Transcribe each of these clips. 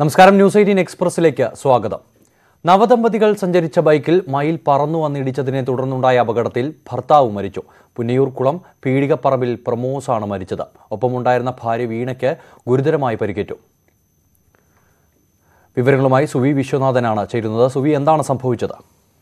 നമസ്കാരം news eighteen എക്സ്പ്രസിലേക്ക് സ്വാഗതം നവദമ്പതികൾ സഞ്ചരിച്ച ബൈക്കിൽ മയിൽ പറന്നു വന്നിടിച്ചതിനെ തുടർന്നുണ്ടായ അപകടത്തിൽ ഭർത്താവ് മരിച്ചു പുന്നയൂർ കുളം പീടികപ്പറമ്പിൽ പ്രമോസാണ് മരിച്ചത് ഒപ്പമുണ്ടായിരുന്ന ഭാര്യ വീണയ്ക്ക് ഗുരുതരമായി പരിക്കേറ്റു വിവരങ്ങളുമായി സുവി വിശ്വനാഥനാണ് ചേരുന്നത് സുവി എന്താണ് സംഭവിച്ചത്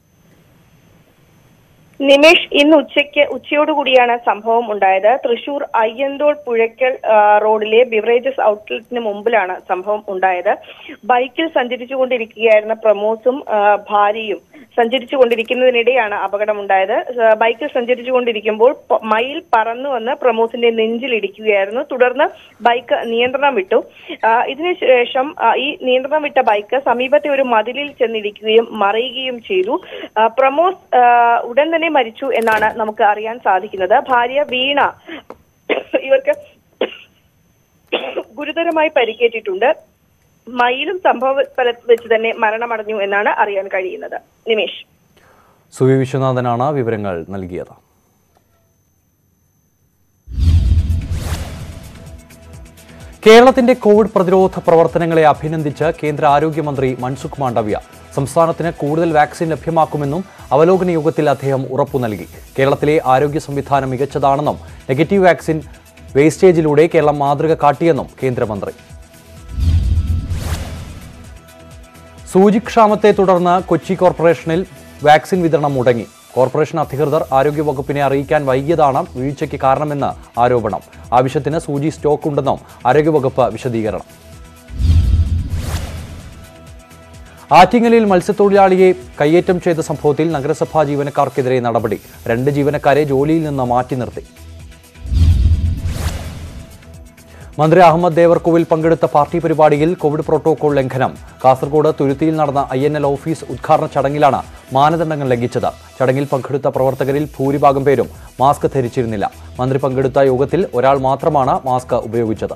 നിമേഷ് ഇന്ന് ഉച്ചയ്ക്ക് ഉച്ചയോടുകൂടിയാണ് സംഭവം ഉണ്ടായത് തൃശൂർ അയ്യന്തോൾ പുഴയ്ക്കൽ ആ, റോഡിലെ ബിവറേജസ് ഔട്ട്ലെറ്റിന് മുമ്പിലാണ് സംഭവം ഉണ്ടായത് ബൈക്കിൽ സഞ്ചരിച്ചുകൊണ്ടിരിക്കുകയായിരുന്ന പ്രമോസും ആ, ഭാര്യയും സഞ്ചരിച്ചുകൊണ്ടിരിക്കുന്നതിനിടെയാണ് അപകടമുണ്ടായത് ആ, ബൈക്കിൽ സഞ്ചരിച്ചുകൊണ്ടിരിക്കുമ്പോൾ പ- മയിൽ പറന്നു വന്ന് പ്രമോസിന്റെ നെഞ്ചിൽ ഇടിക്കുകയായിരുന്നു തുടർന്ന് ബൈക്ക് നിയന്ത്രണം വിട്ടു ആ, ഇതിനുശേഷം ആ, ഈ നിയന്ത്രണം വിട്ട ബൈക്ക് സമീപത്തെ ഒരു മതിലിൽ ചെന്നിടിക്കുകയും മറിയുകയും ചെയ്തു ആ, പ്രമോസ് ആ, ഉടൻ തന്നെ മരിച്ചു എന്നാണ് നമുക്ക് അറിയാൻ സാധിക്കുന്നത് ഭാര്യ വീണ ഇവർക്ക് ഗുരുതരമായി പരിക്കേറ്റിട്ടുണ്ട് മയിലും സംഭവ സ്ഥലത്ത് വെച്ച് തന്നെ മരണമടഞ്ഞു എന്നാണ് അറിയാൻ കഴിയുന്നത് നിമേഷ് സുവി വിശ്വനാഥനാണ് വിവരങ്ങൾ നൽകിയത് കേരളത്തിന്റെ കോവിഡ് പ്രതിരോധ പ്രവർത്തനങ്ങളെ അഭിനന്ദിച്ച് കേന്ദ്ര ആരോഗ്യമന്ത്രി മൻസുഖ് മാണ്ഡവ്യ സംസ്ഥാനത്തിന് കൂടുതൽ വാക്സിൻ ലഭ്യമാക്കുമെന്നും അവലോകന യോഗത്തിൽ അദ്ദേഹം ഉറപ്പു നൽകി കേരളത്തിലെ ആരോഗ്യ സംവിധാനം മികച്ചതാണെന്നും നെഗറ്റീവ് വാക്സിൻ വേസ്റ്റേജിലൂടെ കേരളം മാതൃക കാട്ടിയെന്നും കേന്ദ്രമന്ത്രി സൂചിക്ഷാമത്തെ തുടർന്ന് കൊച്ചി കോർപ്പറേഷനിൽ വാക്സിൻ വിതരണം മുടങ്ങി കോർപ്പറേഷൻ അധികൃതർ ആരോഗ്യവകുപ്പിനെ അറിയിക്കാൻ വൈകിയതാണ് വീഴ്ചയ്ക്ക് കാരണമെന്ന് ആരോപണം ആവശ്യത്തിന് സൂചി സ്റ്റോക്ക് ഉണ്ടെന്നും ആരോഗ്യവകുപ്പ് വിശദീകരണം ആറ്റിങ്ങലിൽ മത്സ്യത്തൊഴിലാളിയെ കയ്യേറ്റം ചെയ്ത സംഭവത്തിൽ നഗരസഭാ ജീവനക്കാർക്കെതിരെ നടപടി രണ്ട് ജീവനക്കാരെ ജോലിയിൽ നിന്ന് മാറ്റി നിർത്തി മന്ത്രി അഹമ്മദ് ദേവർകോവിൽ പങ്കെടുത്ത പാർട്ടി പരിപാടിയിൽ കോവിഡ് പ്രോട്ടോകോൾ ലംഘനം കാസർഗോഡ് തുരുത്തിയിൽ നടന്ന ഐ എൻ എൽ ഓഫീസ് ഉദ്ഘാടന ചടങ്ങിലാണ് മാനദണ്ഡങ്ങൾ ലംഘിച്ചത് ചടങ്ങിൽ പങ്കെടുത്ത പ്രവർത്തകരിൽ ഭൂരിഭാഗം പേരും മാസ്ക് ധരിച്ചിരുന്നില്ല മന്ത്രി പങ്കെടുത്ത യോഗത്തിൽ ഒരാൾ മാത്രമാണ് മാസ്ക് ഉപയോഗിച്ചത്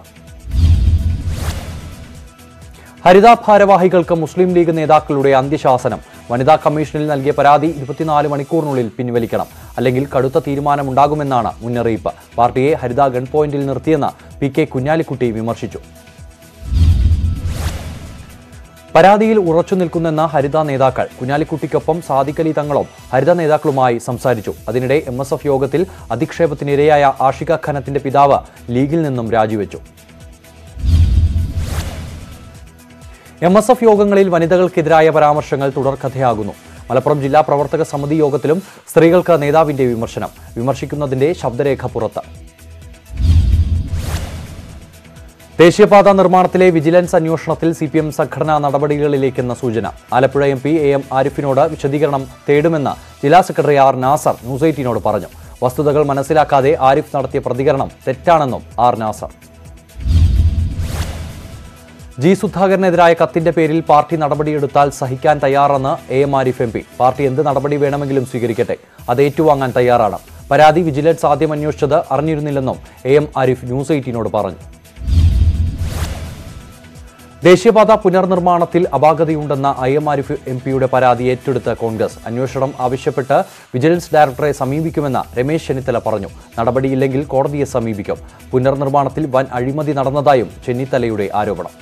ഹരിത ഭാരവാഹികൾക്ക് മുസ്ലിം ലീഗ് നേതാക്കളുടെ അന്ത്യശാസനം വനിതാ കമ്മീഷനിൽ നൽകിയ പരാതി ഇരുപത്തിനാല് മണിക്കൂറിനുള്ളിൽ പിൻവലിക്കണം അല്ലെങ്കിൽ കടുത്ത തീരുമാനമുണ്ടാകുമെന്നാണ് മുന്നറിയിപ്പ് പാർട്ടിയെ ഹരിത ഗൺ പോയിന്റിൽ നിർത്തിയെന്ന് പി കെ കുഞ്ഞാലിക്കുട്ടി വിമർശിച്ചു പരാതിയിൽ ഉറച്ചു നിൽക്കുന്നെന്ന ഹരിത നേതാക്കൾ കുഞ്ഞാലിക്കുട്ടിക്കൊപ്പം സാദിഖലി തങ്ങളും ഹരിത നേതാക്കളുമായി സംസാരിച്ചു അതിനിടെ എം എസ് എഫ് യോഗത്തിൽ അധിക്ഷേപത്തിനിരയായ ആഷിക ഖനത്തിന്റെ പിതാവ് ലീഗിൽ നിന്നും രാജിവെച്ചു എം എസ് എഫ് യോഗങ്ങളിൽ വനിതകൾക്കെതിരായ പരാമർശങ്ങൾ തുടർക്കഥയാകുന്നു മലപ്പുറം ജില്ലാ പ്രവർത്തക സമിതി യോഗത്തിലും സ്ത്രീകൾക്ക് നേതാവിന്റെ വിമർശനം വിമർശിക്കുന്നതിന്റെ ശബ്ദരേഖ പുറത്ത് ദേശീയപാത നിർമ്മാണത്തിലെ വിജിലൻസ് അന്വേഷണത്തിൽ സി പി എം സംഘടനാ നടപടികളിലേക്കെന്ന സൂചന Alappuzha M P A M ആരിഫിനോട് വിശദീകരണം തേടുമെന്ന് ജില്ലാ സെക്രട്ടറി ആർ നാസർ ന്യൂസ് എയ്റ്റീനോട് പറഞ്ഞു വസ്തുതകൾ മനസ്സിലാക്കാതെ ആരിഫ് നടത്തിയ പ്രതികരണം തെറ്റാണെന്നും ആർ നാസർ ജി സുധാകരനെതിരായ കത്തിന്റെ പേരിൽ പാർട്ടി നടപടിയെടുത്താൽ സഹിക്കാൻ തയ്യാറെന്ന് A M Arif M P party എന്ത് നടപടി വേണമെങ്കിലും സ്വീകരിക്കട്ടെ അത് ഏറ്റുവാങ്ങാൻ തയ്യാറാണ് പരാതി വിജിലൻസ് ആദ്യം അന്വേഷിച്ചത് അറിഞ്ഞിരുന്നില്ലെന്നും എ എം ആരിഫ് ന്യൂസ് എയ്റ്റീനോട് പറഞ്ഞു ദേശീയപാത പുനർനിർമ്മാണത്തിൽ അപാകതയുണ്ടെന്ന ഐ എം ആരിഫ് എം പിയുടെ പരാതി ഏറ്റെടുത്ത കോൺഗ്രസ് അന്വേഷണം ആവശ്യപ്പെട്ട് വിജിലൻസ് ഡയറക്ടറെ സമീപിക്കുമെന്ന് രമേശ് ചെന്നിത്തല പറഞ്ഞു നടപടിയില്ലെങ്കിൽ കോടതിയെ സമീപിക്കും പുനർനിർമ്മാണത്തിൽ വൻ അഴിമതി നടന്നതായും ചെന്നിത്തലയുടെ ആരോപണം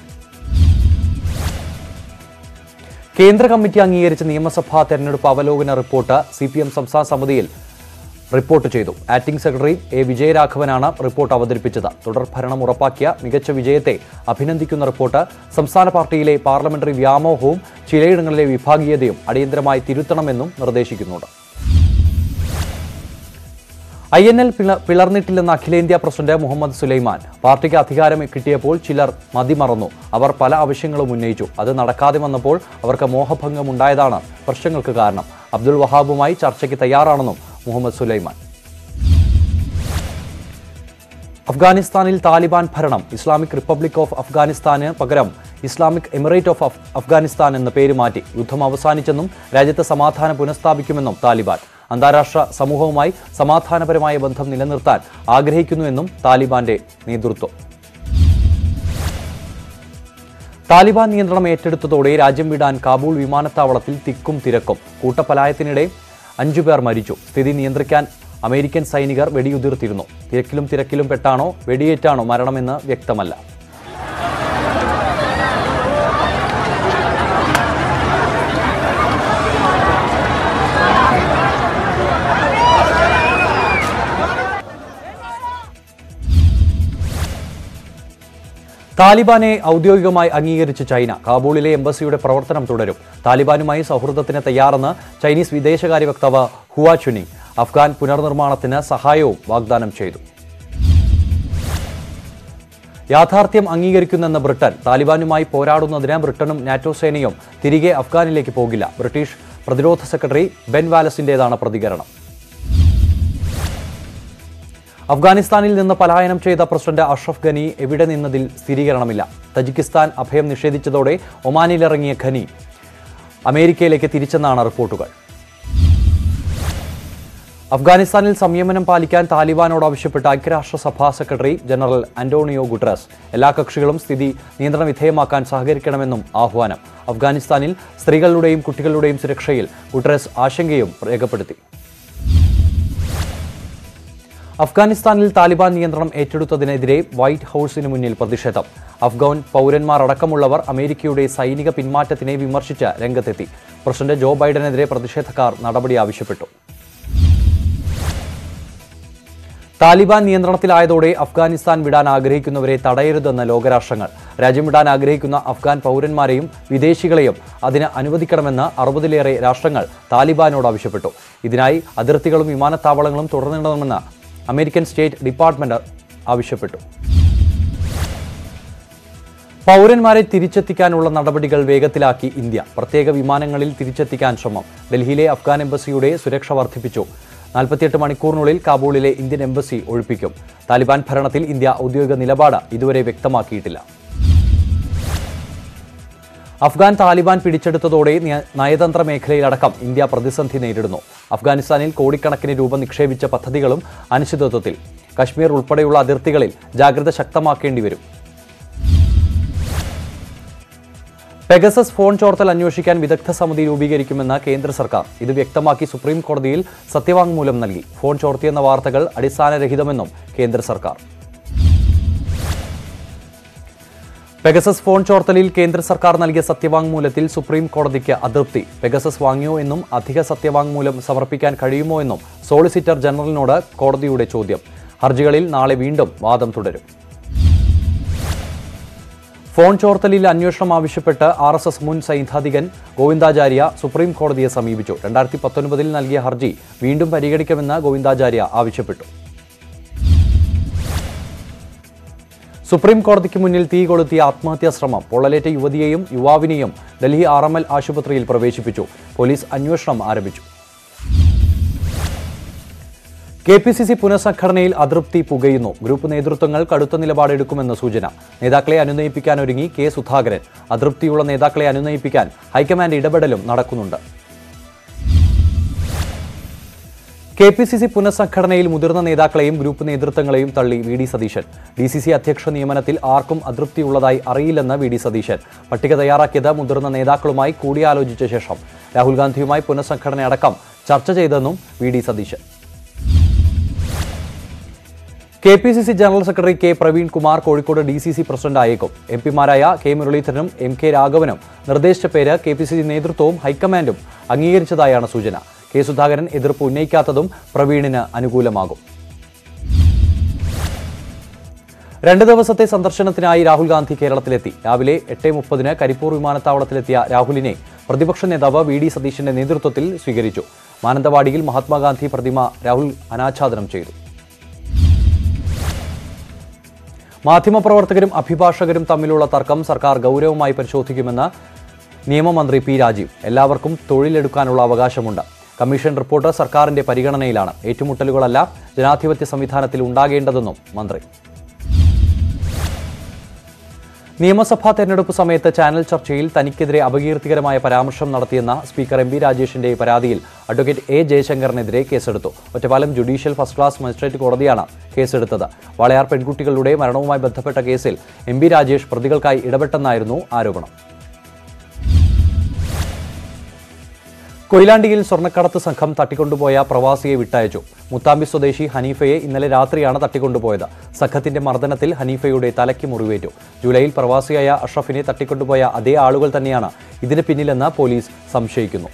കേന്ദ്ര കമ്മിറ്റി അംഗീകരിച്ച നിയമസഭാ തെരഞ്ഞെടുപ്പ് അവലോകന റിപ്പോർട്ട് സി പി എം സംസ്ഥാന സമിതിയിൽ റിപ്പോർട്ട് ചെയ്തു ആക്ടിംഗ് സെക്രട്ടറി എ വിജയരാഘവനാണ് റിപ്പോർട്ട് അവതരിപ്പിച്ചത് തുടർ ഭരണം ഉറപ്പാക്കിയ മികച്ച വിജയത്തെ അഭിനന്ദിക്കുന്ന റിപ്പോർട്ട് സംസ്ഥാന പാർട്ടിയിലെ പാർലമെന്ററി വ്യാമോഹവും ചിലയിടങ്ങളിലെ വിഭാഗീയതയും അടിയന്തരമായി തിരുത്തണമെന്നും നിർദ്ദേശിക്കുന്നുണ്ട് ഐ എൻ എൽ പിളർന്നിട്ടില്ലെന്ന അഖിലേന്ത്യാ പ്രസിഡന്റ് മുഹമ്മദ് സുലൈമാൻ പാർട്ടിക്ക് അധികാരം കിട്ടിയപ്പോൾ ചിലർ മതിമറന്നു അവർ പല ആവശ്യങ്ങളും ഉന്നയിച്ചു അത് നടക്കാതെ വന്നപ്പോൾ അവർക്ക് മോഹഭംഗം ഉണ്ടായതാണ് പ്രശ്നങ്ങൾക്ക് കാരണം അബ്ദുൾ വഹാബുമായി ചർച്ചയ്ക്ക് തയ്യാറാണെന്നും മുഹമ്മദ് സുലൈമാൻ അഫ്ഗാനിസ്ഥാനിൽ താലിബാൻ ഭരണം ഇസ്ലാമിക് റിപ്പബ്ലിക് ഓഫ് അഫ്ഗാനിസ്ഥാന് പകരം ഇസ്ലാമിക് എമിറേറ്റ് ഓഫ് അഫ് അഫ്ഗാനിസ്ഥാൻ എന്ന പേര് മാറ്റി യുദ്ധം അവസാനിച്ചെന്നും രാജ്യത്ത് സമാധാനം പുനഃസ്ഥാപിക്കുമെന്നും താലിബാൻ അന്താരാഷ്ട്ര സമൂഹവുമായി സമാധാനപരമായ ബന്ധം നിലനിർത്താൻ ആഗ്രഹിക്കുന്നുവെന്നും താലിബാന്റെ നേതൃത്വം താലിബാൻ നിയന്ത്രണം ഏറ്റെടുത്തതോടെ രാജ്യം വിടാൻ കാബൂൾ വിമാനത്താവളത്തിൽ തിക്കും തിരക്കും കൂട്ടപ്പലായത്തിനിടെ അഞ്ചുപേർ മരിച്ചു സ്ഥിതി നിയന്ത്രിക്കാൻ അമേരിക്കൻ സൈനികർ വെടിയുതിർത്തിരുന്നു തിരക്കിലും തിരക്കിലും പെട്ടാണോ വെടിയേറ്റാണോ മരണമെന്ന് വ്യക്തമല്ല താലിബാനെ ഔദ്യോഗികമായി അംഗീകരിച്ച് ചൈന കാബൂളിലെ എംബസിയുടെ പ്രവർത്തനം തുടരും താലിബാനുമായി സൗഹൃദത്തിന് തയ്യാറെന്ന് ചൈനീസ് വിദേശകാര്യ വക്താവ് ഹുവ ചുനിങ് അഫ്ഗാൻ പുനർനിർമ്മാണത്തിന് സഹായവും വാഗ്ദാനം ചെയ്തു യാഥാർത്ഥ്യം അംഗീകരിക്കുന്നെന്ന് ബ്രിട്ടൻ താലിബാനുമായി പോരാടുന്നതിന് ബ്രിട്ടനും നാറ്റോ സേനയും തിരികെ അഫ്ഗാനിലേക്ക് പോകില്ല ബ്രിട്ടീഷ് പ്രതിരോധ സെക്രട്ടറി ബെൻ വാലസിന്റേതാണ് പ്രതികരണം അഫ്ഗാനിസ്ഥാനിൽ നിന്ന് പലായനം ചെയ്ത പ്രസിഡന്റ് അഷ്റഫ് ഖനി എവിടെ നിന്നതിൽ സ്ഥിരീകരണമില്ല തജിക്കിസ്ഥാൻ അഭയം നിഷേധിച്ചതോടെ ഒമാനിലിറങ്ങിയ ഖനി അമേരിക്കയിലേക്ക് തിരിച്ചെന്നാണ് റിപ്പോർട്ടുകൾ അഫ്ഗാനിസ്ഥാനിൽ സംയമനം പാലിക്കാൻ താലിബാനോട് ആവശ്യപ്പെട്ട ഐക്യരാഷ്ട്രസഭാ സെക്രട്ടറി ജനറൽ അന്റോണിയോ ഗുട്ടറസ് എല്ലാ കക്ഷികളും സ്ഥിതി നിയന്ത്രണ വിധേയമാക്കാൻ സഹകരിക്കണമെന്നും ആഹ്വാനം അഫ്ഗാനിസ്ഥാനിൽ സ്ത്രീകളുടെയും കുട്ടികളുടെയും സുരക്ഷയിൽ ഗുട്ടറസ് ആശങ്കയും രേഖപ്പെടുത്തി അഫ്ഗാനിസ്ഥാനിൽ താലിബാൻ നിയന്ത്രണം ഏറ്റെടുത്തതിനെതിരെ വൈറ്റ് ഹൌസിന് മുന്നിൽ പ്രതിഷേധം അഫ്ഗാൻ പൗരന്മാർ അടക്കമുള്ളവർ അമേരിക്കയുടെ സൈനിക പിന്മാറ്റത്തിനെ വിമർശിച്ച് രംഗത്തെത്തി പ്രസിഡന്റ് ജോ ബൈഡനെതിരെ പ്രതിഷേധക്കാർ നടപടി ആവശ്യപ്പെട്ടു താലിബാൻ നിയന്ത്രണത്തിലായതോടെ അഫ്ഗാനിസ്ഥാൻ വിടാൻ ആഗ്രഹിക്കുന്നവരെ തടയരുതെന്ന് ലോകരാഷ്ട്രങ്ങൾ രാജ്യം വിടാൻ ആഗ്രഹിക്കുന്ന അഫ്ഗാൻ പൗരന്മാരെയും വിദേശികളെയും അതിന് അനുവദിക്കണമെന്ന് അറുപതിലേറെ രാഷ്ട്രങ്ങൾ താലിബാനോട് ആവശ്യപ്പെട്ടു ഇതിനായി അതിർത്തികളും വിമാനത്താവളങ്ങളും തുറന്നിടണമെന്ന് അമേരിക്കൻ സ്റ്റേറ്റ് ഡിപ്പാർട്ട്മെന്റ് ആവശ്യപ്പെട്ടു പൗരന്മാരെ തിരിച്ചെത്തിക്കാനുള്ള നടപടികൾ വേഗത്തിലാക്കി ഇന്ത്യ പ്രത്യേക വിമാനങ്ങളിൽ തിരിച്ചെത്തിക്കാൻ ശ്രമം ഡൽഹിയിലെ അഫ്ഗാൻ എംബസിയുടെ സുരക്ഷ വർദ്ധിപ്പിച്ചു നാൽപ്പത്തിയെട്ട് മണിക്കൂറിനുള്ളിൽ കാബൂളിലെ ഇന്ത്യൻ എംബസി ഒഴിപ്പിക്കും താലിബാൻ ഭരണത്തിൽ ഇന്ത്യ ഔദ്യോഗിക നിലപാട് ഇതുവരെ വ്യക്തമാക്കിയിട്ടില്ല അഫ്ഗാൻ താലിബാൻ പിടിച്ചെടുത്തതോടെ ന- നയതന്ത്ര മേഖലയിലടക്കം ഇന്ത്യ പ്രതിസന്ധി നേരിടുന്നു അഫ്ഗാനിസ്ഥാനിൽ കോടിക്കണക്കിന് രൂപ നിക്ഷേപിച്ച പദ്ധതികളും അനിശ്ചിതത്വത്തിൽ കശ്മീർ ഉൾപ്പെടെയുള്ള അതിർത്തികളിൽ ജാഗ്രത ശക്തമാക്കേണ്ടി വരും പെഗസസ് ഫോൺ ചോർത്തൽ അന്വേഷിക്കാൻ വിദഗ്ധ സമിതി രൂപീകരിക്കുമെന്ന് കേന്ദ്ര സർക്കാർ ഇത് വ്യക്തമാക്കി സുപ്രീം കോടതിയിൽ സത്യവാങ്മൂലം നൽകി ഫോൺ ചോർത്തിയെന്ന വാർത്തകൾ അടിസ്ഥാനരഹിതമെന്നും കേന്ദ്ര സർക്കാർ പെഗസസ് ഫോൺ ചോർത്തലിൽ കേന്ദ്ര സർക്കാർ നൽകിയ സത്യവാങ്മൂലത്തിൽ സുപ്രീം കോടതിക്ക് അതൃപ്തി പെഗസസ് വാങ്ങിയോ എന്നും അധിക സത്യവാങ്മൂലം സമർപ്പിക്കാൻ കഴിയുമോ എന്നും സോളിസിറ്റർ ജനറലിനോട് കോടതിയുടെ ചോദ്യം ഹർജികളിൽ നാളെ വീണ്ടും വാദം തുടരും ഫോൺ ചോർത്തലിൽ അന്വേഷണം ആവശ്യപ്പെട്ട് ആർ എസ് എസ് മുൻ സൈദ്ധാന്തികൻ ഗോവിന്ദാചാര്യ സുപ്രീം കോടതിയെ സമീപിച്ചു രണ്ടായിരത്തി പത്തൊൻപതിൽ നൽകിയ ഹർജി വീണ്ടും പരിഗണിക്കുമെന്ന് ഗോവിന്ദാചാര്യ ആവശ്യപ്പെട്ടു സുപ്രീം കോടതിക്ക് മുന്നിൽ തീ കൊളുത്തിയ ആത്മഹത്യാ ശ്രമം പൊള്ളലേറ്റ യുവതിയെയും യുവാവിനെയും ഡൽഹി ആർ എം എൽ ആശുപത്രിയിൽ പ്രവേശിപ്പിച്ചു പോലീസ് അന്വേഷണം ആരംഭിച്ചു കെ പി സി സി പുനഃസംഘടനയിൽ അതൃപ്തി പുകയുന്നു ഗ്രൂപ്പ് നേതൃത്വങ്ങൾ കടുത്ത നിലപാടെടുക്കുമെന്ന് സൂചന നേതാക്കളെ അനുനയിപ്പിക്കാൻ ഒരുങ്ങി കെ സുധാകരൻ അതൃപ്തിയുള്ള നേതാക്കളെ അനുനയിപ്പിക്കാൻ ഹൈക്കമാൻഡ് ഇടപെടലും നടക്കുന്നുണ്ട് കെ പി സി സി പുനഃസംഘടനയിൽ മുതിർന്ന നേതാക്കളെയും ഗ്രൂപ്പ് നേതൃത്വങ്ങളെയും തള്ളി V D Satheesan D C C അധ്യക്ഷ നിയമനത്തിൽ ആർക്കും അതൃപ്തിയുള്ളതായി അറിയില്ലെന്ന് വി ഡി സതീശൻ പട്ടിക തയ്യാറാക്കിയത് മുതിർന്ന നേതാക്കളുമായി കൂടിയാലോചിച്ച ശേഷം രാഹുൽ ഗാന്ധിയുമായി പുനഃസംഘടനയടക്കം ചർച്ച ചെയ്തെന്നും V D Satheesan K P C C general secretary K Praveen Kumar Kozhikode D C C പ്രസിഡന്റായേക്കും എം പിമാരായ കെ മുരളീധരനും എം കെ രാഘവനും നിർദ്ദേശിച്ച പേര് കെ പി സി സി നേതൃത്വവും ഹൈക്കമാൻഡും അംഗീകരിച്ചതായാണ് സൂചന കെ സുധാകരൻ എതിർപ്പ് ഉന്നയിക്കാത്തതും പ്രവീണിന് അനുകൂലമാകും രണ്ട് ദിവസത്തെ സന്ദർശനത്തിനായി രാഹുൽ ഗാന്ധി കേരളത്തിലെത്തി രാവിലെ എട്ട് മുപ്പതിന് കരിപ്പൂർ വിമാനത്താവളത്തിലെത്തിയ രാഹുലിനെ പ്രതിപക്ഷ നേതാവ് വി ഡി സതീശന്റെ നേതൃത്വത്തിൽ സ്വീകരിച്ചു മാനന്തവാടിയിൽ മഹാത്മാഗാന്ധി പ്രതിമ രാഹുൽ അനാച്ഛാദനം ചെയ്തു മാധ്യമപ്രവർത്തകരും അഭിഭാഷകരും തമ്മിലുള്ള തർക്കം സർക്കാർ ഗൗരവമായി പരിശോധിക്കുമെന്ന് നിയമമന്ത്രി പി രാജീവ് എല്ലാവർക്കും തൊഴിലെടുക്കാനുള്ള അവകാശമുണ്ട് കമ്മീഷൻ റിപ്പോർട്ട് സർക്കാരിന്റെ പരിഗണനയിലാണ് ഏറ്റുമുട്ടലുകളല്ല ജനാധിപത്യ സംവിധാനത്തിൽ ഉണ്ടാകേണ്ടതെന്നും മന്ത്രി നിയമസഭാ തെരഞ്ഞെടുപ്പ് സമയത്ത് ചാനൽ ചർച്ചയിൽ തനിക്കെതിരെ അപകീർത്തികരമായ പരാമർശം നടത്തിയെന്ന സ്പീക്കർ എം പി രാജേഷിന്റെ പരാതിയിൽ അഡ്വക്കേറ്റ് എ ജയശങ്കറിനെതിരെ കേസെടുത്തു Ottapalam judicial first class magistrate കോടതിയാണ് കേസെടുത്തത് വാളയാർ പെൺകുട്ടികളുടെ മരണവുമായി ബന്ധപ്പെട്ട കേസിൽ എം പി രാജേഷ് പ്രതികൾക്കായി ഇടപെട്ടെന്നായിരുന്നു ആരോപണം കൊയിലാണ്ടിയിൽ സ്വർണ്ണക്കടത്ത് സംഘം തട്ടിക്കൊണ്ടുപോയ പ്രവാസിയെ വിട്ടയച്ചു മുത്താമ്പി സ്വദേശി ഹനീഫയെ ഇന്നലെ രാത്രിയാണ് തട്ടിക്കൊണ്ടുപോയത് സംഘത്തിന്റെ മർദ്ദനത്തിൽ ഹനീഫയുടെ തലയ്ക്ക് മുറിവേറ്റു ജൂലൈയിൽ പ്രവാസിയായ അഷ്റഫിനെ തട്ടിക്കൊണ്ടുപോയ അതേ ആളുകൾ തന്നെയാണ് ഇതിന് പിന്നിലെന്ന് പോലീസ് സംശയിക്കുന്നു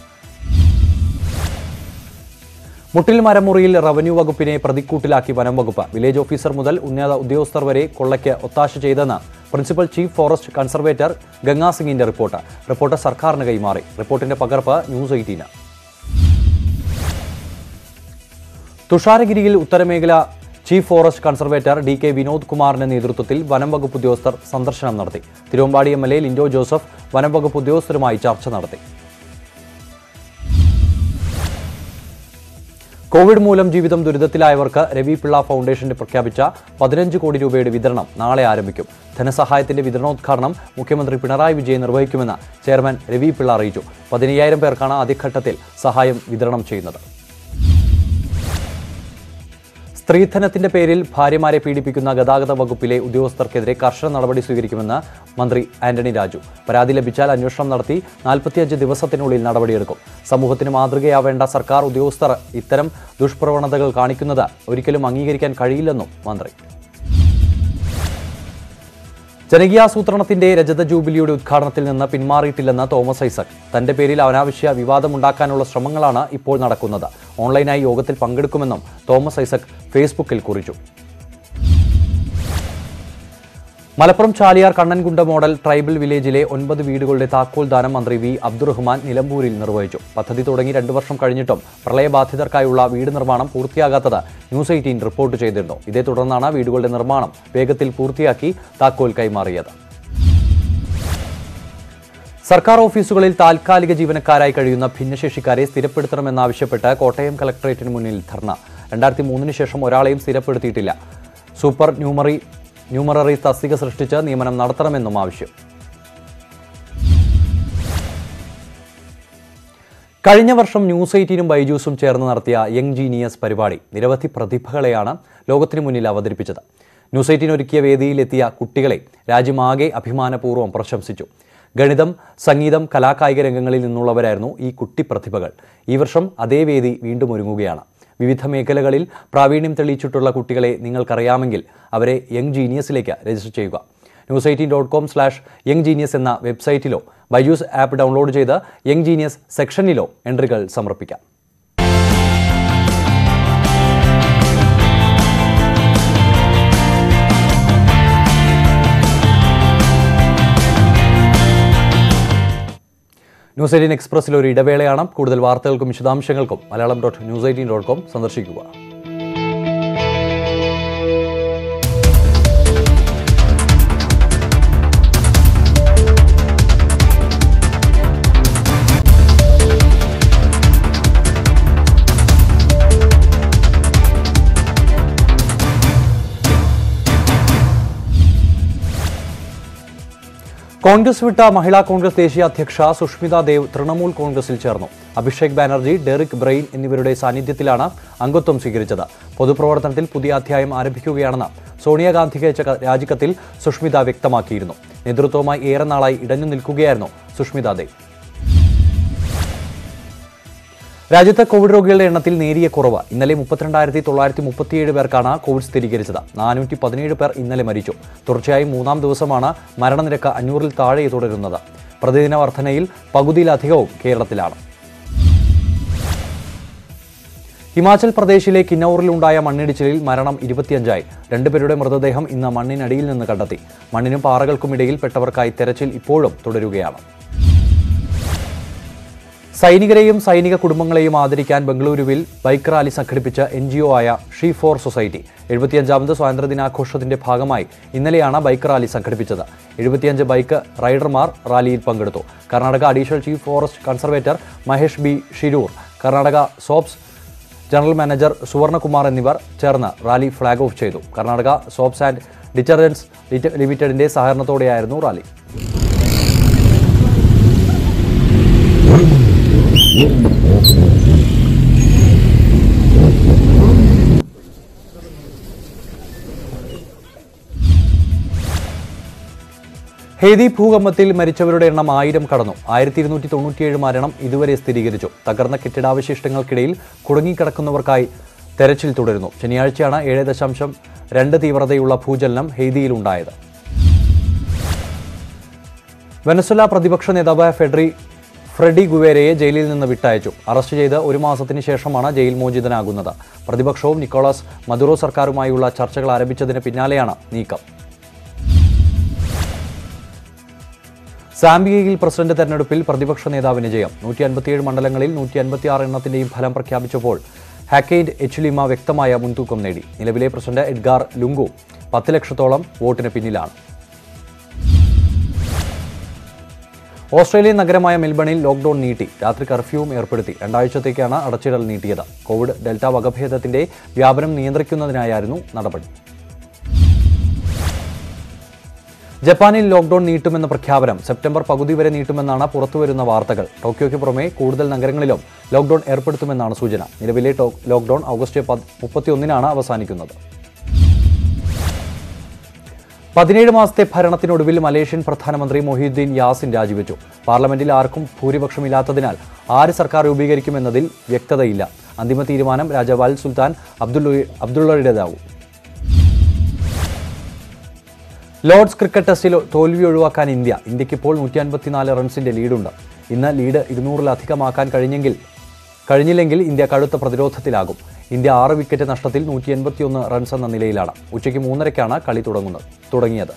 മുട്ടിൽ മരമുറിയിൽ റവന്യൂ വകുപ്പിനെ പ്രതിക്കൂട്ടിലാക്കി വനം വകുപ്പ് വില്ലേജ് ഓഫീസർ മുതൽ ഉന്നത ഉദ്യോഗസ്ഥർ വരെ കൊള്ളയ്ക്ക് ഒത്താശ ചെയ്തെന്ന് principal chief forest conservator Ganga സിംഗിന്റെ റിപ്പോർട്ട് റിപ്പോർട്ട് സർക്കാരിന് കൈമാറി റിപ്പോർട്ടിന്റെ പകർപ്പ് ന്യൂസ് എയ്റ്റീന് തുഷാരഗിരിയിൽ ഉത്തരമേഖല chief forest conservator D K Vinod കുമാറിന്റെ നേതൃത്വത്തിൽ വനം വകുപ്പ് ഉദ്യോഗസ്ഥർ സന്ദർശനം നടത്തി Thiruvambadi M L A Lindo Joseph വനം വകുപ്പ് ഉദ്യോഗസ്ഥരുമായി ചർച്ച നടത്തി കോവിഡ് മൂലം ജീവിതം ദുരിതത്തിലായവർക്ക് രവി പിള്ള ഫൗണ്ടേഷന്റെ പ്രഖ്യാപിച്ച പതിനഞ്ച് കോടി രൂപയുടെ വിതരണം നാളെ ആരംഭിക്കും ധനസഹായത്തിന്റെ വിതരണോദ്ഘാടനം മുഖ്യമന്ത്രി പിണറായി വിജയൻ നിർവഹിക്കുമെന്ന് ചെയർമാൻ രവി പിള്ള അറിയിച്ചു പതിനയ്യായിരം പേർക്കാണ് ആദ്യഘട്ടത്തിൽ സഹായം വിതരണം ചെയ്യുന്നത് സ്ത്രീധനത്തിന്റെ പേരിൽ ഭാര്യമാരെ പീഡിപ്പിക്കുന്ന ഗതാഗത വകുപ്പിലെ ഉദ്യോഗസ്ഥർക്കെതിരെ കർശന നടപടി സ്വീകരിക്കുമെന്ന് മന്ത്രി ആന്റണി രാജു പരാതി ലഭിച്ചാൽ അന്വേഷണം നടത്തി നാൽപ്പത്തിയഞ്ച് ദിവസത്തിനുള്ളിൽ നടപടിയെടുക്കും സമൂഹത്തിന് മാതൃകയാവേണ്ട സർക്കാർ ഉദ്യോഗസ്ഥർ ഇത്തരം ദുഷ്പ്രവണതകൾ കാണിക്കുന്നത് ഒരിക്കലും അംഗീകരിക്കാൻ കഴിയില്ലെന്നും മന്ത്രി ജനകീയാസൂത്രണത്തിന്റെ രജത ജൂബിലിയുടെ ഉദ്ഘാടനത്തിൽ നിന്ന് പിന്മാറിയിട്ടില്ലെന്ന് തോമസ് ഐസക് തന്റെ പേരിൽ അനാവശ്യ വിവാദമുണ്ടാക്കാനുള്ള ശ്രമങ്ങളാണ് ഇപ്പോൾ നടക്കുന്നത് ഓൺലൈനായി യോഗത്തിൽ പങ്കെടുക്കുമെന്നും തോമസ് ഐസക് ഫേസ്ബുക്കിൽ കുറിച്ചു മലപ്പുറം ചാലിയാർ കണ്ണൻകുണ്ട മോഡൽ ട്രൈബൽ വില്ലേജിലെ ഒൻപത് വീടുകളുടെ താക്കോൽ ദാനം മന്ത്രി വി അബ്ദുറഹ്മാൻ നിലമ്പൂരിൽ നിർവഹിച്ചു പദ്ധതി തുടങ്ങി രണ്ടു വർഷം കഴിഞ്ഞിട്ടും പ്രളയബാധിതർക്കായുള്ള വീട് നിർമ്മാണം പൂർത്തിയാകാത്തത് ന്യൂസ് എയ്റ്റീൻ റിപ്പോർട്ട് ചെയ്തിരുന്നു ഇതേ തുടർന്നാണ് വീടുകളുടെ നിർമ്മാണം വേഗത്തിൽ പൂർത്തിയാക്കി താക്കോൽ കൈമാറിയത് സർക്കാർ ഓഫീസുകളിൽ താൽക്കാലിക ജീവനക്കാരായി കഴിയുന്ന ഭിന്നശേഷിക്കാരെ സ്ഥിരപ്പെടുത്തണമെന്നാവശ്യപ്പെട്ട് കോട്ടയം കലക്ടറേറ്റിന് മുന്നിൽ ധർണ രണ്ടായിരത്തി മൂന്നിന് ശേഷം ഒരാളെയും സ്ഥിരപ്പെടുത്തിയിട്ടില്ല സൂപ്പർ ന്യൂമറി ന്യൂമററി തസ്തിക സൃഷ്ടിച്ച് നിയമനം നടത്തണമെന്നും ആവശ്യം കഴിഞ്ഞ വർഷം ന്യൂസ് എയ്റ്റീനും ബൈജൂസും ചേർന്ന് നടത്തിയ യങ് ജീനിയസ് പരിപാടി നിരവധി പ്രതിഭകളെയാണ് ലോകത്തിന് മുന്നിൽ അവതരിപ്പിച്ചത് ന്യൂസ് എയ്റ്റീൻ ഒരുക്കിയ വേദിയിലെത്തിയ കുട്ടികളെ രാജ്യമാകെ അഭിമാനപൂർവ്വം പ്രശംസിച്ചു ഗണിതം സംഗീതം കലാകായിക രംഗങ്ങളിൽ നിന്നുള്ളവരായിരുന്നു ഈ കുട്ടി പ്രതിഭകൾ ഈ വർഷം അതേ വേദി വീണ്ടും ഒരുങ്ങുകയാണ് വിവിധ മേഖലകളിൽ പ്രാവീണ്യം തെളിയിച്ചിട്ടുള്ള കുട്ടികളെ നിങ്ങൾക്കറിയാമെങ്കിൽ അവരെ യങ് ജീനിയസിലേക്ക് രജിസ്റ്റർ ചെയ്യുക news eighteen dot com slash young genius എന്ന വെബ്സൈറ്റിലോ ബൈജൂസ് ആപ്പ് ഡൗൺലോഡ് ചെയ്ത് യങ് ജീനിയസ് സെക്ഷനിലോ എൻട്രികൾ സമർപ്പിക്കാം ന്യൂസ് എയ്റ്റീൻ എക്സ്പ്രസ്സിൽ ഒരു ഇടവേളയാണ് കൂടുതൽ വാർത്തകൾക്കും വിശദാംശങ്ങൾക്കും Malayalam dot news eighteen dot com സന്ദർശിക്കുക കോൺഗ്രസ് വിട്ട മഹിളാ കോൺഗ്രസ് ദേശീയ അധ്യക്ഷ സുഷ്മിത ദേവ് തൃണമൂൽ കോൺഗ്രസിൽ ചേർന്നു അഭിഷേക് ബാനർജി ഡെറിക് ബ്രെയിൻ എന്നിവരുടെ സാന്നിധ്യത്തിലാണ് അംഗത്വം സ്വീകരിച്ചത് പൊതുപ്രവർത്തനത്തിൽ പുതിയ അധ്യായം ആരംഭിക്കുകയാണെന്ന് സോണിയാഗാന്ധിക്ക് അയച്ച ക- രാജിക്കത്തിൽ സുഷ്മിത വ്യക്തമാക്കിയിരുന്നു നേതൃത്വവുമായി ഏറെ നാളായി ഇടഞ്ഞു നിൽക്കുകയായിരുന്നു സുഷ്മിത ദേവ് രാജ്യത്ത് കോവിഡ് രോഗികളുടെ എണ്ണത്തിൽ നേരിയ കുറവ് ഇന്നലെ മുപ്പത്തിരണ്ടായിരത്തി തൊള്ളായിരത്തി മുപ്പത്തിയേഴ് പേർക്കാണ് കോവിഡ് സ്ഥിരീകരിച്ചത് നാനൂറ്റി പതിനേഴ് പേർ ഇന്നലെ മരിച്ചു തുടർച്ചയായി മൂന്നാം ദിവസമാണ് മരണനിരക്ക് അഞ്ഞൂറിൽ താഴെ തുടരുന്നത് പ്രതിദിന വർധനയിൽ പകുതിയിലധികവും കേരളത്തിലാണ് ഹിമാചൽ പ്രദേശിലെ കിന്നൌറിലുണ്ടായ മണ്ണിടിച്ചിലിൽ മരണം ഇരുപത്തിയഞ്ചായി രണ്ടുപേരുടെ മൃതദേഹം ഇന്ന് മണ്ണിനടിയിൽ നിന്ന് കണ്ടെത്തി മണ്ണിനും പാറകൾക്കുമിടയിൽ പെട്ടവർക്കായി തെരച്ചിൽ ഇപ്പോഴും തുടരുകയാണ് സൈനികരെയും സൈനിക കുടുംബങ്ങളെയും ആദരിക്കാൻ ബംഗളൂരുവിൽ ബൈക്ക് റാലി സംഘടിപ്പിച്ച എൻ ജി ഒ ആയ ഷീ ഫോർ സൊസൈറ്റി എഴുപത്തിയഞ്ചാമത് സ്വാതന്ത്ര്യദിനാഘോഷത്തിന്റെ ഭാഗമായി ഇന്നലെയാണ് ബൈക്ക് റാലി സംഘടിപ്പിച്ചത് എഴുപത്തിയഞ്ച് ബൈക്ക് റൈഡർമാർ റാലിയിൽ പങ്കെടുത്തു Karnataka additional chief forest conservator Mahesh B Shirur Karnataka soaps general manager Suvarnakumar എന്നിവർ ചേർന്ന് റാലി ഫ്ളാഗ് ഓഫ് ചെയ്തു കർണാടക സോപ്സ് ആൻഡ് ഡിറ്റർജൻസ് ലിമിറ്റഡിന്റെ സഹകരണത്തോടെയായിരുന്നു റാലി ഹെയ്തി ഭൂകമ്പത്തിൽ മരിച്ചവരുടെ എണ്ണം ആയിരം കടന്നു ആയിരത്തി ഇരുന്നൂറ്റി തൊണ്ണൂറ്റിയേഴ് മരണം ഇതുവരെ സ്ഥിരീകരിച്ചു തകർന്ന കെട്ടിടാവശിഷ്ടങ്ങൾക്കിടയിൽ കുടുങ്ങിക്കിടക്കുന്നവർക്കായി തെരച്ചിൽ തുടരുന്നു ശനിയാഴ്ചയാണ് ഏഴ് ദശാംശം രണ്ട് തീവ്രതയുള്ള ഭൂചലനം ഹെയ്തിയിലുണ്ടായത് വെനസ്വല പ്രതിപക്ഷ നേതാവ് ഫെഡറി ഫ്രെഡി ഗുവേരയെ ജയിലിൽ നിന്ന് വിട്ടയച്ചു അറസ്റ്റ് ചെയ്ത് ഒരു മാസത്തിന് ശേഷമാണ് ജയിൽ മോചിതനാകുന്നത് പ്രതിപക്ഷവും നിക്കോളാസ് മദുറോ സർക്കാരുമായുള്ള ചർച്ചകൾ ആരംഭിച്ചതിന് പിന്നാലെയാണ് നീക്കം സാംബിയയിൽ പ്രസിഡന്റ് തെരഞ്ഞെടുപ്പിൽ പ്രതിപക്ഷ നേതാവിന് ജയം നൂറ്റി അൻപത്തിയേഴ് മണ്ഡലങ്ങളിൽ നൂറ്റി അൻപത്തിയാറ് എണ്ണത്തിന്റെയും ഫലം പ്രഖ്യാപിച്ചപ്പോൾ ഹാക്കൈഡ് എച്ച്ലിമ വ്യക്തമായ മുൻതൂക്കം നേടി നിലവിലെ പ്രസിഡന്റ് എഡ്ഗാർ ലുങ്കു പത്ത് ലക്ഷത്തോളം വോട്ടിന് പിന്നിലാണ് ഓസ്ട്രേലിയൻ നഗരമായ മെൽബണിൽ ലോക്ഡൌൺ നീട്ടി രാത്രി കർഫ്യൂവും ഏർപ്പെടുത്തി രണ്ടാഴ്ചത്തേക്കാണ് അടച്ചിടൽ നീട്ടിയത് കോവിഡ് ഡെൽറ്റ വകഭേദത്തിന്റെ വ്യാപനം നിയന്ത്രിക്കുന്നതിനായിരുന്നു നടപടി ജപ്പാനിൽ ലോക്ഡൌൺ നീട്ടുമെന്ന പ്രഖ്യാപനം സെപ്റ്റംബർ പകുതി വരെ നീട്ടുമെന്നാണ് പുറത്തുവരുന്ന വാർത്തകൾ ടോക്കിയോയ്ക്ക് പുറമെ കൂടുതൽ നഗരങ്ങളിലും ലോക്ഡൌൺ ഏർപ്പെടുത്തുമെന്നാണ് സൂചന നിലവിലെ ടോ- ലോക്ഡൌൺ ഓഗസ്റ്റ് പത്- മുപ്പത്തിയൊന്നിനാണ് അവസാനിക്കുന്നത് പതിനേഴ് മാസത്തെ ഭരണത്തിനൊടുവിൽ മലേഷ്യൻ പ്രധാനമന്ത്രി മൊഹീദ്ദീൻ യാസിൻ രാജിവെച്ചു പാർലമെന്റിൽ ആർക്കും ഭൂരിപക്ഷമില്ലാത്തതിനാൽ ആര് സർക്കാർ രൂപീകരിക്കുമെന്നതിൽ വ്യക്തതയില്ല അന്തിമ തീരുമാനം രാജാവ് അൽ സുൽത്താൻ അബ്ദുള്ള അബ്ദുള്ളയുടേതാവും ലോർഡ്സ് ക്രിക്കറ്റ് ടെസ്റ്റിൽ തോൽവി ഒഴിവാക്കാൻ ഇന്ത്യ ഇന്ത്യക്ക് ഇപ്പോൾ നൂറ്റി അൻപത്തിനാല് റൺസിന്റെ ലീഡുണ്ട് ഇന്ന് ലീഡ് ഇരുന്നൂറിലധികമാക്കാൻ കഴിഞ്ഞെങ്കിൽ കഴിഞ്ഞില്ലെങ്കിൽ ഇന്ത്യ കടുത്ത പ്രതിരോധത്തിലാകും ഇന്ത്യ ആറ് വിക്കറ്റ് നഷ്ടത്തിൽ നൂറ്റി എൺപത്തിയൊന്ന് റൺസ് എന്ന നിലയിലാണ് ഉച്ചയ്ക്ക് മൂന്നരയ്ക്കാണ് കളി തുടങ്ങുന്നത് തുടങ്ങിയത്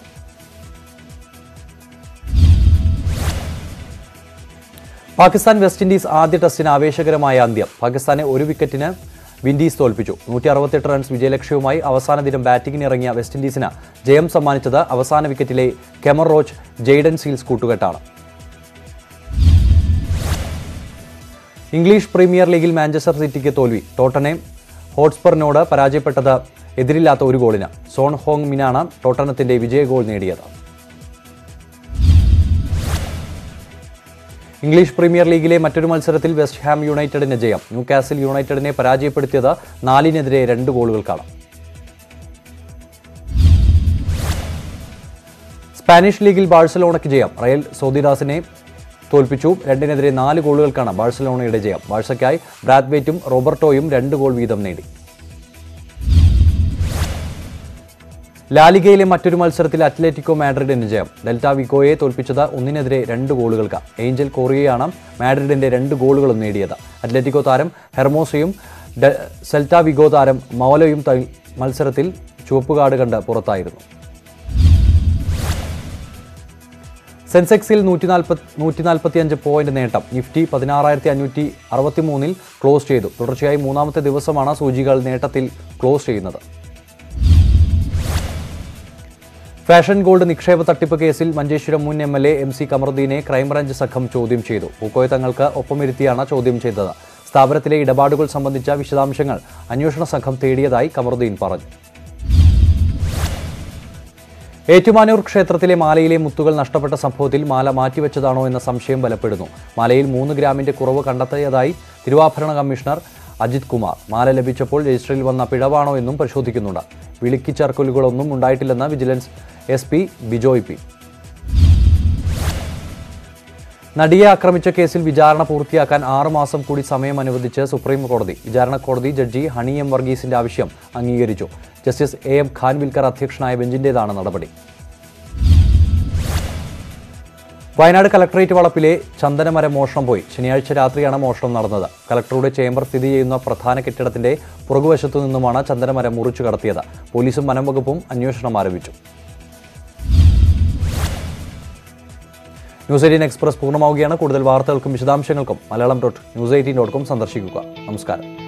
പാകിസ്ഥാൻ വെസ്റ്റ് ഇൻഡീസ് ആദ്യ ടെസ്റ്റിന് ആവേശകരമായ അന്ത്യം പാകിസ്ഥാനെ ഒരു വിക്കറ്റിന് വിൻഡീസ് തോൽപ്പിച്ചു നൂറ്റി അറുപത്തെട്ട് റൺസ് വിജയലക്ഷ്യവുമായി അവസാന ദിനം ബാറ്റിംഗിന് ഇറങ്ങിയ വെസ്റ്റ് ഇൻഡീസിന് ജയം സമ്മാനിച്ചത് അവസാന വിക്കറ്റിലെ കെമർ റോച്ച് ജെയ്ഡൻ സീൽസ് കൂട്ടുകെട്ടാണ് ഇംഗ്ലീഷ് പ്രീമിയർ ലീഗിൽ മാഞ്ചസ്റ്റർ സിറ്റിക്ക് തോൽവി ടോട്ടനെ ഹോട്ട്സ്പറിനോട് പരാജയപ്പെട്ടത് എതിരില്ലാത്ത ഒരു ഗോളിന് സോൺ ഹോങ് മിനാണ് ടോട്ടനത്തിന്റെ വിജയ ഗോൾ നേടിയത് ഇംഗ്ലീഷ് പ്രീമിയർ ലീഗിലെ മറ്റൊരു മത്സരത്തിൽ വെസ്റ്റ് ഹാം യുണൈറ്റഡിന് ജയം ന്യൂകാസിൽ യുണൈറ്റഡിനെ പരാജയപ്പെടുത്തിയത് നാലിനെതിരെ രണ്ട് ഗോളുകൾക്കാണ് സ്പാനിഷ് ലീഗിൽ ബാഴ്സലോണയ്ക്ക് ജയം റയൽ സോദിദാസിനെ തോൽപ്പിച്ചു രണ്ടിനെതിരെ നാല് ഗോളുകൾക്കാണ് ബാഴ്സലോണയുടെ ജയം ബാഴ്സയ്ക്കായി ബ്രാത്വേറ്റും റോബർട്ടോയും രണ്ട് ഗോൾ വീതം നേടി ലാലിഗയിലെ മറ്റൊരു മത്സരത്തിൽ അത്ലറ്റിക്കോ മാഡ്രിഡിന് ജയം ഡെൽറ്റ വിക്കോയെ തോൽപ്പിച്ചത് ഒന്നിനെതിരെ രണ്ട് ഗോളുകൾക്ക് ഏഞ്ചൽ കോറിയയാണ് മാഡ്രിഡിന്റെ രണ്ട് ഗോളുകളും നേടിയത് അത്ലറ്റിക്കോ താരം ഹെർമോസയും ഡെ- സെൽറ്റ വിഗോ താരം മൗലയും ത- മത്സരത്തിൽ ചുവപ്പുകാട് കണ്ട് പുറത്തായിരുന്നു സെൻസെക്സിൽ നൂറ്റി നാൽപ്പത്തി നൂറ്റി നാൽപ്പത്തിയഞ്ച് പോയിന്റ് നേട്ടം നിഫ്റ്റി പതിനാറായിരത്തി അഞ്ഞൂറ്റി അറുപത്തി മൂന്നിൽ ക്ലോസ് ചെയ്തു തുടർച്ചയായി മൂന്നാമത്തെ ദിവസമാണ് സൂചികൾ നേട്ടത്തിൽ ക്ലോസ് ചെയ്യുന്നത് ഫാഷൻ ഗോൾഡ് നിക്ഷേപ തട്ടിപ്പ് കേസിൽ മഞ്ചേശ്വരം മുൻ M L A M C കമറുദ്ദീനെ ക്രൈംബ്രാഞ്ച് സംഘം ചോദ്യം ചെയ്തു പൂക്കോയ തങ്ങൾക്ക് ഒപ്പമിരുത്തിയാണ് ചോദ്യം ചെയ്തത് സ്ഥാപനത്തിലെ ഇടപാടുകൾ സംബന്ധിച്ച വിശദാംശങ്ങൾ അന്വേഷണ സംഘം തേടിയതായി കമറുദ്ദീൻ പറഞ്ഞു ഏറ്റുമാനൂർ ക്ഷേത്രത്തിലെ മാലയിലെ മുത്തുകൾ നഷ്ടപ്പെട്ട സംഭവത്തിൽ മാല മാറ്റിവെച്ചതാണോ എന്ന സംശയം ബലപ്പെടുന്നു മാലയിൽ മൂന്ന് ഗ്രാമിന്റെ കുറവ് കണ്ടെത്തിയതായി തിരുവാഭരണ കമ്മീഷണർ അജിത് കുമാർ മാല ലഭിച്ചപ്പോൾ രജിസ്റ്ററിൽ വന്ന പിഴവാണോ എന്നും പരിശോധിക്കുന്നുണ്ട് വിളിക്കിച്ചേർക്കലുകളൊന്നും ഉണ്ടായിട്ടില്ലെന്ന് vigilance S P Bijoy P നടിയെ ആക്രമിച്ച കേസിൽ വിചാരണ പൂർത്തിയാക്കാൻ ആറ് മാസം കൂടി സമയം അനുവദിച്ച് സുപ്രീം കോടതി വിചാരണ കോടതി ജഡ്ജി ഹണി എം വർഗീസിന്റെ ആവശ്യം അംഗീകരിച്ചു ജസ്റ്റിസ് എ എം ഖാൻവിൽക്കർ അധ്യക്ഷനായ ബെഞ്ചിന്റേതാണ് നടപടി വയനാട് കലക്ടറേറ്റ് വളപ്പിലെ ചന്ദനമരം മോഷണം പോയി ശനിയാഴ്ച രാത്രിയാണ് മോഷണം നടന്നത് കലക്ടറുടെ ചേംബർ സ്ഥിതി ചെയ്യുന്ന പ്രധാന കെട്ടിടത്തിന്റെ പുറകുവശത്തു നിന്നുമാണ് ചന്ദനമരം മുറിച്ചു കടത്തിയത് പോലീസും വനം വകുപ്പും അന്വേഷണം ആരംഭിച്ചു ന്യൂസ് എയ്റ്റീൻ എക്സ്പ്രസ് പൂർണ്ണമാവുകയാണ് കൂടുതൽ വാർത്തകൾക്കും വിശദാംശങ്ങൾക്കും Malayalam dot news eighteen dot com സന്ദർശിക്കുക നമസ്കാരം